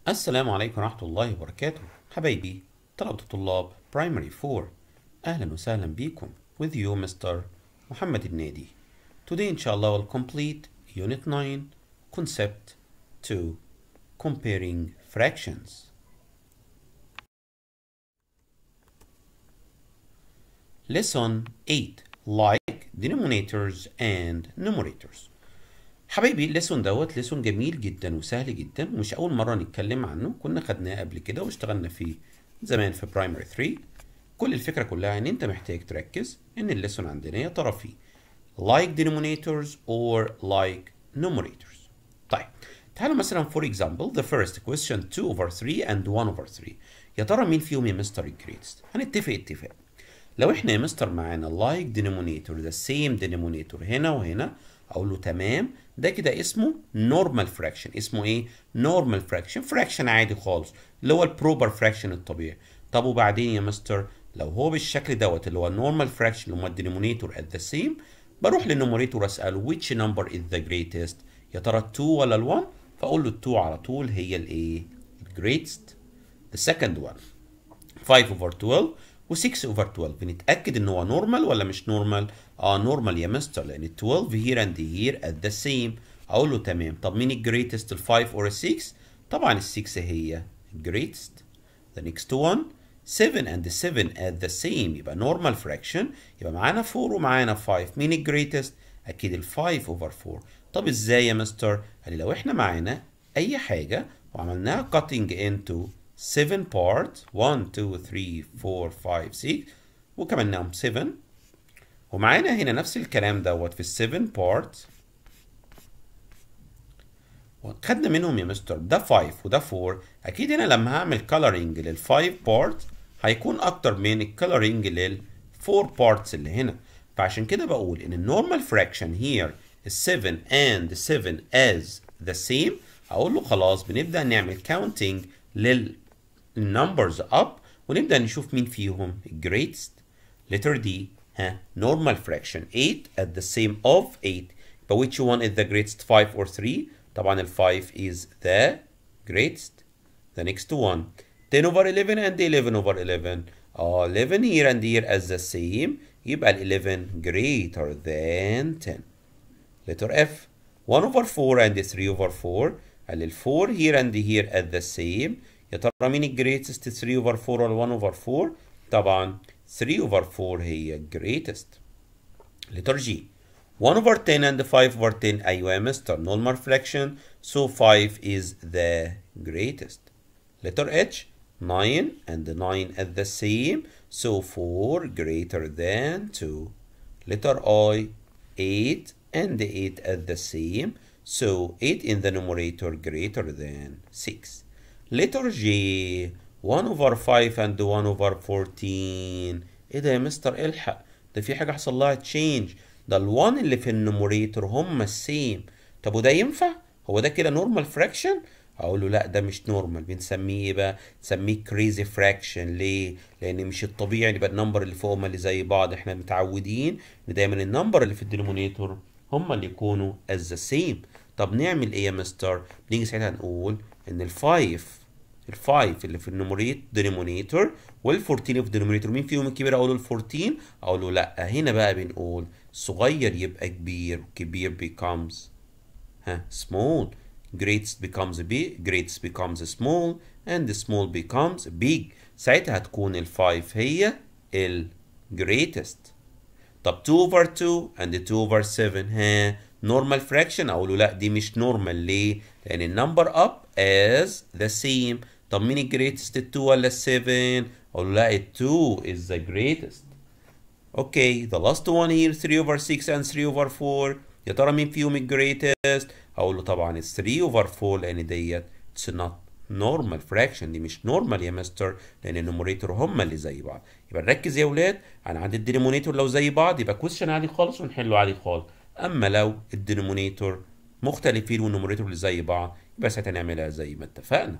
السلام عليكم ورحمة الله وبركاته حبايبي طلبة الطلاب Primary 4 أهلا وسهلا بيكم with you Mr. محمد النادي Today إن شاء الله we'll complete Unit 9 Concept 2 Comparing Fractions Lesson 8 Like Denominators and Numerators حبايبي الليسون دوت ليسون جميل جدا وسهل جدا ومش اول مره نتكلم عنه كنا خدناه قبل كده واشتغلنا فيه زمان في برايمري 3 كل الفكره كلها ان انت محتاج تركز ان الليسون عندنا يا ترى فيه like denominators or like numerators طيب تعالوا مثلا for example the first question 2 over 3 and 1 over 3 يا ترى مين فيهم يا مستر الجريتست هنتفق اتفاق لو احنا يا مستر معانا like denominator the same denominator هنا وهنا اقول له تمام ده كده اسمه normal fraction اسمه ايه normal fraction fraction عادي خالص اللي هو البروبر fraction الطبيعي طب وبعدين يا مستر لو هو بالشكل دوت اللي هو normal fraction اللي هو الدينومينيتور at the same بروح للنوميريتور اساله which number is the greatest يا ترى ال 2 ولا ال 1 فاقول له ال 2 على طول هي الايه greatest the second one 5 over 12 و6 اوفر 12 بنتاكد ان هو نورمال ولا مش نورمال اه نورمال يا مستر لان 12 هير اند هير ات ذا سيم اقول له تمام طب مين الجريتست ال5 اور ال 6 طبعا ال 6 هي الجريتست the next one 7 and 7 at the same يبقى normal fraction يبقى معانا 4 ومعانا 5 مين الجريتست اكيد ال 5 اوفر 4 طب ازاي يا مستر قال لي لو احنا معانا اي حاجه وعملناها cutting into 7 parts 1 2 3 4 5 6 وكملناهم 7 ومعانا هنا نفس الكلام دوت في ال 7 parts خدنا منهم يا مستر ده 5 وده 4 اكيد هنا لما هعمل coloring لل 5 parts هيكون اكتر من الكالرينج لل 4 parts اللي هنا فعشان كده بقول ان النورمال fraction here is 7 and 7 as the same اقول له خلاص بنبدا نعمل counting لل النمبرز اب ونبدا نشوف مين فيهم greatest letter D ها normal fraction 8 at the same of 8 but which one is the greatest 5 or 3 طبعا ال 5 is the greatest the next one 10 over 11 and 11 over 11 اه 11 here and here as the same يبقى ال 11 greater than 10 letter F 1 over 4 and 3 over 4 قال ال 4 here and here at the same يا ترى مين الجريتست 3 اوفر 4 ولا 1 اوفر 4 طبعا 3 اوفر 4 هي الجريتست letter G 1 over 10 and 5 over 10 ايوه يا مستر normal fraction so 5 is the greatest letter H 9 and 9 at the same so 4 greater than 2 letter I 8 and 8 at the same so 8 in the numerator greater than 6 letter J 1 over 5 and 1 over 14 ايه ده يا مستر الحق ده في حاجه حصل لها تشينج ده ال1 اللي في النوميريتور هم السيم طب وده ينفع هو ده كده نورمال فراكشن اقول له لا ده مش نورمال بنسميه ايه بقى نسميه كريزي فراكشن ليه لان مش الطبيعي يبقى النمبر اللي فوق هما اللي زي بعض احنا متعودين ان دايما النمبر اللي في الدينومينيتور هما اللي يكونوا از ذا سيم طب نعمل ايه يا مستر نيجي ساعتها نقول ان الفايف الفايف اللي في النوميريت دينومينيتور وال14 في الدينومينيتور مين فيهم الكبير اقول له ال14 اقول له لا هنا بقى بنقول صغير يبقى كبير كبير becomes ها small greatest becomes big greatest becomes small and the small becomes big ساعتها هتكون الفايف هي ال greatest طب 2 over 2 and 2 over 7 ها normal fraction اقول له لا دي مش normal ليه لان النمبر up as the same طب مين الجريتست ال 2 ولا ال 7 اقول له لا ال 2 is the greatest اوكي the last one here 3 over 6 and 3 over 4 يا ترى مين فيهم الجريتست اقول له طبعا ال 3 over 4 لان ديت it's not normal fraction دي مش normal يا مستر لان النوميريتور هما اللي زي بعض يبقى نركز يا ولاد انا عندي الدينومينيتور لو زي بعض يبقى كويشن عادي خالص ونحله عادي خالص اما لو الدينومينيتور مختلفين والنوميريتور اللي زي بعض يبقى ساعتها نعملها زي ما اتفقنا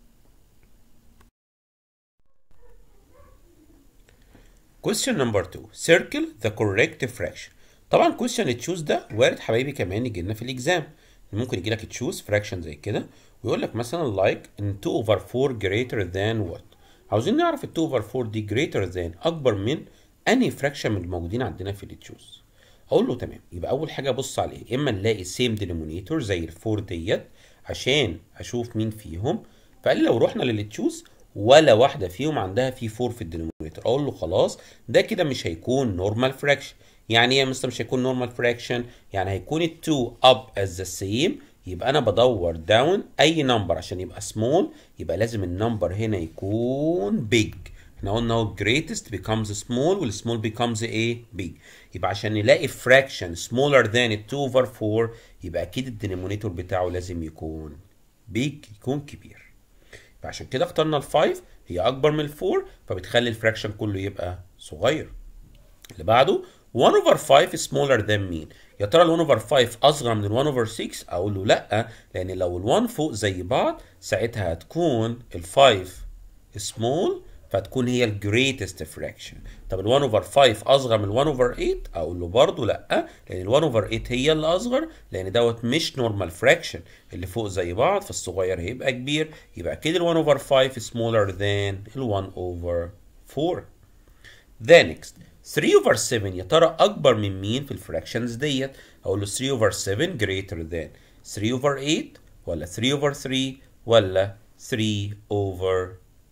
question number 2 circle the correct fraction طبعا question تشوز ده وارد حبايبي كمان يجي لنا في الاكزام ممكن يجي لك تشوز فراكشن زي كده ويقول لك مثلا like ان 2 over 4 greater than what عاوزين نعرف ال 2 over 4 دي greater than اكبر من انهي فراكشن من الموجودين عندنا في التشوز اقول له تمام يبقى اول حاجه ابص عليه اما نلاقي سيم دينومينيتور زي الفور ديت عشان اشوف مين فيهم فقال لي لو رحنا للتشوز ولا واحده فيهم عندها في 4 في الدينومينيتور اقول له خلاص ده كده مش هيكون نورمال فراكشن يعني ايه يا مستر مش هيكون نورمال فراكشن يعني هيكون ال 2 up as the same يبقى انا بدور داون اي نمبر عشان يبقى سمول يبقى لازم النمبر هنا يكون بيج احنا قلنا هو greatest becomes small والسمول becomes ايه big يبقى عشان نلاقي fraction smaller than 2 over 4 يبقى اكيد الدينومينيتور بتاعه لازم يكون big يكون كبير فعشان كده اخترنا ال 5 هي اكبر من ال 4 فبتخلي الفراكشن كله يبقى صغير اللي بعده 1 over 5 smaller than مين يا ترى ال 1 over 5 اصغر من ال 1 over 6 اقول له لا لان لو ال 1 فوق زي بعض ساعتها هتكون ال 5 small فتكون هي ال greatest fraction طب ال 1 over 5 اصغر من ال 1 over 8 اقول له برضه لا لان ال 1 over 8 هي اللي اصغر لان دوت مش normal fraction اللي فوق زي بعض فالصغير هيبقى كبير يبقى اكيد ال 1 over 5 smaller than ال 1 over 4 then next 3 over 7 يا ترى اكبر من مين في الفراكشنز ديت اقول له 3 over 7 greater than 3 over 8 ولا 3 over 3 ولا 3 over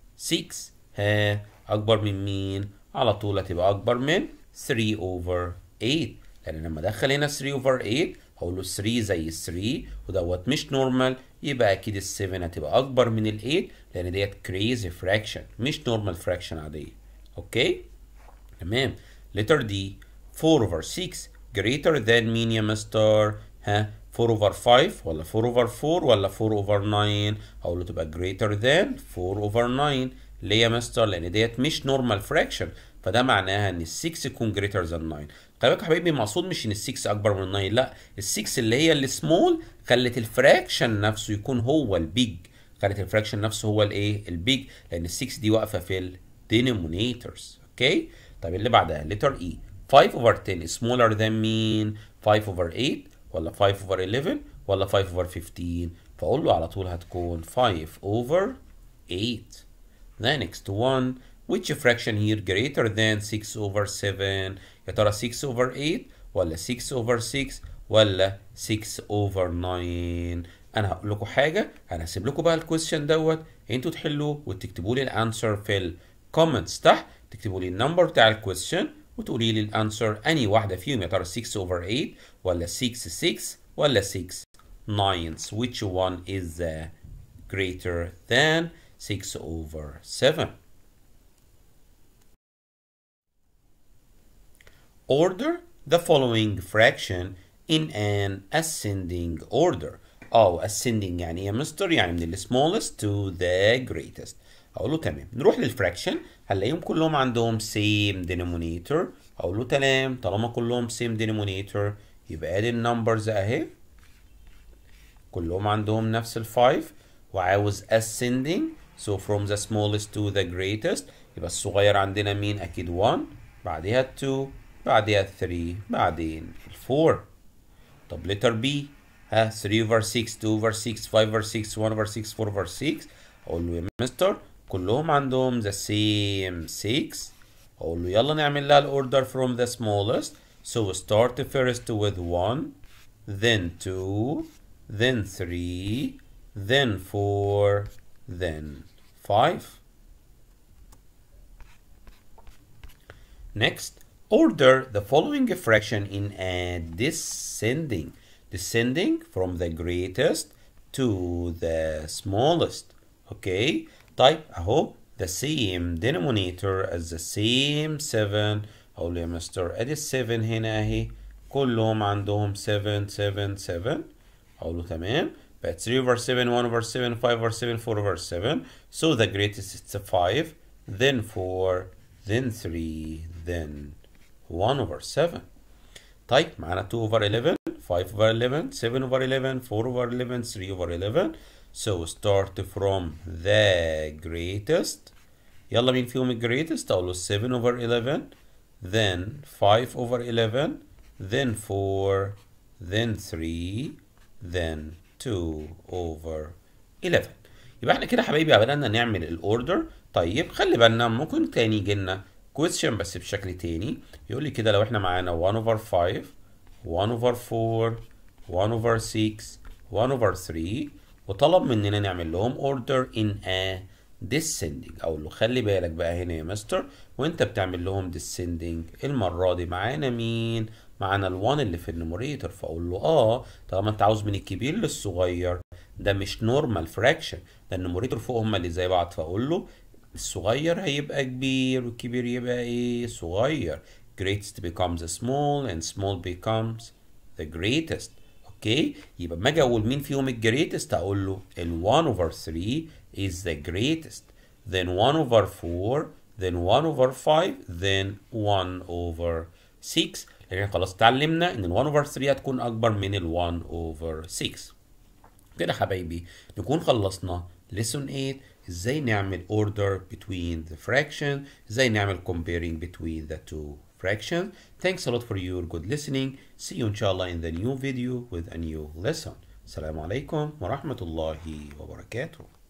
6 ها اكبر من مين على طول هتبقى اكبر من 3 over 8 لان لما ادخل هنا 3 over 8 هقول له 3 زي ال 3 ودوت مش نورمال يبقى اكيد ال 7 هتبقى اكبر من ال 8 لان ديت كريزي فراكشن مش نورمال فراكشن عاديه اوكي تمام letter D 4 over 6 greater than مين يا مستر ها 4 over 5 ولا 4 over 4 ولا 4 over 9 اقول له تبقى greater than 4 over 9 ليه يا مستر لان ديت مش نورمال فراكشن فده معناها ان ال 6 يكون greater than 9 خلي بالك يا حبايبي المقصود مش ان ال 6 اكبر من 9 لا ال 6 اللي هي السمول خلت الفراكشن نفسه يكون هو البيج خلت الفراكشن نفسه هو الايه البيج لان ال 6 دي واقفه في الدينومينيتورز اوكي طيب اللي بعدها letter E 5 over 10 smaller than مين 5 over 8 ولا 5 over 11 ولا 5 over 15 فاقول له على طول هتكون 5 over 8 the next one which fraction here greater than 6 over 7 يا ترى 6 over 8 ولا 6 over 6 ولا 6 over 9 انا هقول لكم حاجه انا هسيب لكم بقى الكويستشن دوت انتوا تحلوه وتكتبوا لي الانسر في الكومنتس تحت تكتبوا لي النمبر بتاع الكويستشن وتقولي لي الانسر اني واحده فيهم يا ترى 6 over 8 ولا 6 6 ولا 6 9 which one is the greater than 6 over 7 order the following fraction in an ascending order او ascending يعني ايه يا مستر يعني من ال smallest to the greatest اقول له تمام نروح للفراكشن هنلاقيهم كلهم عندهم same denominator اقول له تمام طالما كلهم same denominator يبقى ادي النمبرز اهي كلهم عندهم نفس ال 5 وعاوز ascending so from the smallest to the greatest يبقى الصغير عندنا مين اكيد 1 بعدها 2 بعدها 3 بعدين 4 طب letter B ها 3 over 6 2 over 6 5 over 6 1 over 6 4 over 6 اقول له يا مستر كلهم عندهم the same 6 اقول له يلا نعمل لها الاوردر from the smallest so start first with 1 then 2 then 3 then 4 then 5 next order the following fraction in a descending descending from the greatest to the smallest okay طيب اهو the same denominator as the same 7 اقول يا مستر ادي ال 7 هنا اهي كلهم عندهم 7 7 7 اقول له تمام بقت 3 over 7 1 over 7 5 over 7 4 over 7 so the greatest is 5 then 4 then 3 then 1 over 7 طيب معانا 2 over 11 5 over 11 7 over 11 4 over 11 3 over 11 so start from the greatest يلا مين فيهم ال greatest اقول له 7 over 11 then 5 over 11 then 4 then 3 then 2 over 11 يبقى احنا كده حبايبي بدأنا نعمل الاوردر طيب خلي بالنا ممكن تاني يجي لنا question بس بشكل تاني يقول لي كده لو احنا معانا 1 over 5 1 over 4 1 over 6 1 over 3 وطلب مننا نعمل لهم order in a descending اقول له خلي بالك بقى هنا يا مستر وانت بتعمل لهم descending المره دي معانا مين معانا ال1 اللي في النوميريتور فاقول له اه طالما انت عاوز من الكبير للصغير ده مش نورمال فراكشن ده النوميريتور فوق هما اللي زي بعض فاقول له الصغير هيبقى كبير والكبير يبقى ايه صغير greatest becomes small and small becomes the greatest اوكي يبقى ما اجي اقول مين فيهم الجريتست اقول له ال 1 over 3 is the greatest then 1 over 4 then 1 over 5 then 1 over 6 لكن خلاص اتعلمنا ان ال 1 over 3 هتكون اكبر من ال 1 over 6 كده حبايبي نكون خلصنا lesson 8 ازاي نعمل order between the fraction ازاي نعمل comparing between the two fractions thanks a lot for your good listening see you inshallah in the new video with a new lesson السلام عليكم ورحمة الله وبركاته